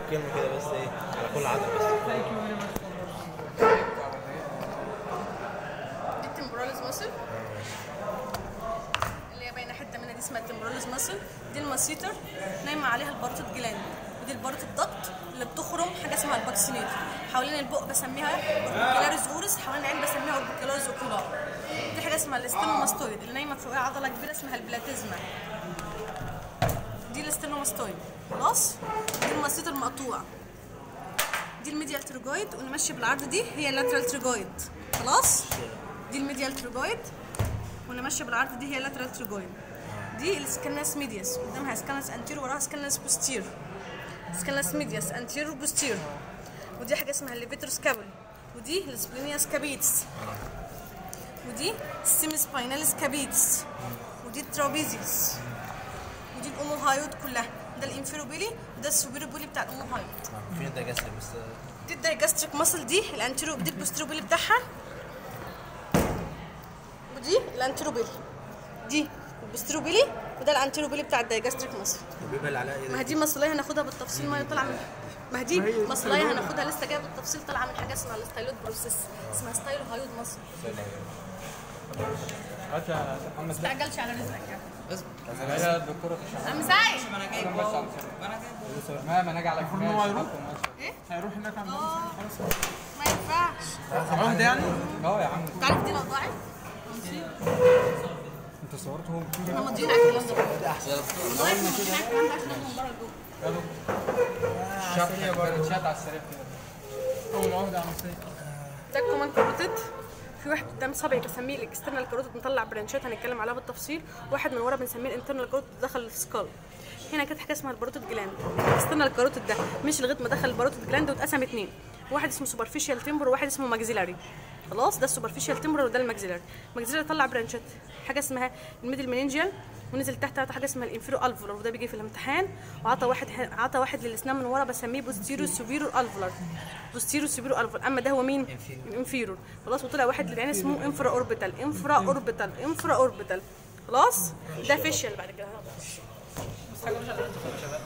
كلمه كده بس ايه على كل عضله بس Thank you very much for دي التمبراليز ماسل اللي هي باينه حته منها دي اسمها التمبراليز ماسل دي الماسيتر نايمه عليها الباروتيد جلاند ودي الباروتيد ضغط اللي بتخرم حاجه اسمها الباكسينيتر حوالين البق بسميها اوربيكولاريز اورس حوالين العين بسميها اوربيكولاريز اوكولار دي حاجه اسمها الاستينوماستويد اللي نايمه فوقها عضله كبيره اسمها البلاتيزما دي الاستينوماستويد خلاص دي الماسيتر مقطوع دي الميديال تروجويد واللي ماشيه بالعرض دي هي اللاترال تروجويد خلاص دي الميديال تروجويد واللي ماشيه بالعرض دي هي اللاترال تروجويد دي السكنس ميدياس قدامها سكنس انتيرو وراها سكنس بوستير سكنس ميدياس انتيرو بوستير ودي حاجه اسمها الليفيتر سكابل ودي السبلينيا سكابيتس ودي السيمي سباينال سكابيتس ودي الترابيزيوس ودي الاوموهايود كلها ده الانفيروبيلي وده السوبيروبيلي بتاع الاوموهايود فين ده جسر بس دي الدايجاستريك ماسل دي الانتيرو دي البوستروبيلي بتاعها ودي الانتيروبيلي دي البوستروبيلي وده الانتيروبيلي بتاع الدايجاستريك ماسل بيبقى على ايه ما ده هي دي مصلية هناخدها بالتفصيل ما هي طالعه من ما هي دي مصلية هناخدها لسه جايه بالتفصيل طالعه من حاجه اسمها الستايلوت بروسيس اسمها ستايلو هايود مصر هات يا محمد ما تستعجلش على رزقك يعني هي الدكتوره تشرح عم سعيد ما ما نجي على كفايه هو هيروح؟ ايه هيروح هناك عند اه خلاص ما ينفعش عهد يعني اه يا عم تعرف دي لو ضاعت انت صورتهم احنا ماضيين على الكلام ده والله احنا ماضيين على الكلام ده عشان ناخد من بره لجوه شرح برنشات على السريع كده اول عهد عم سيد ده الكومان كاروتيد في واحد قدام صبعي بسميه الاكسترنال كاروتيد مطلع برانشات هنتكلم عليها بالتفصيل واحد من ورا بنسميه الانترنال كاروتيد دخل السكال هنا كانت حاجه اسمها الباروتيد جلاند الاكسترنال كاروتيد ده مش لغايه ما دخل الباروتيد جلاند واتقسم اتنين واحد اسمه سوبرفيشال تمبر وواحد اسمه ماكسيلاري خلاص ده السوبرفيشال تمبر وده الماكسيلاري الماكسيلاري طلع برانشات حاجه اسمها الميدل منينجيال ونزل تحت عطى حاجه اسمها الانفيرو الفولار وده بيجي في الامتحان وعطى واحد عطى واحد للاسنان من ورا بسميه بوستيرو سوبيرو الفولار بوستيرو سوبيرو الفولار اما ده هو مين الانفيرور خلاص وطلع واحد للعين اسمه انفرا اوربيتال انفرا اوربيتال انفرا اوربيتال خلاص ده فيشل بعد كده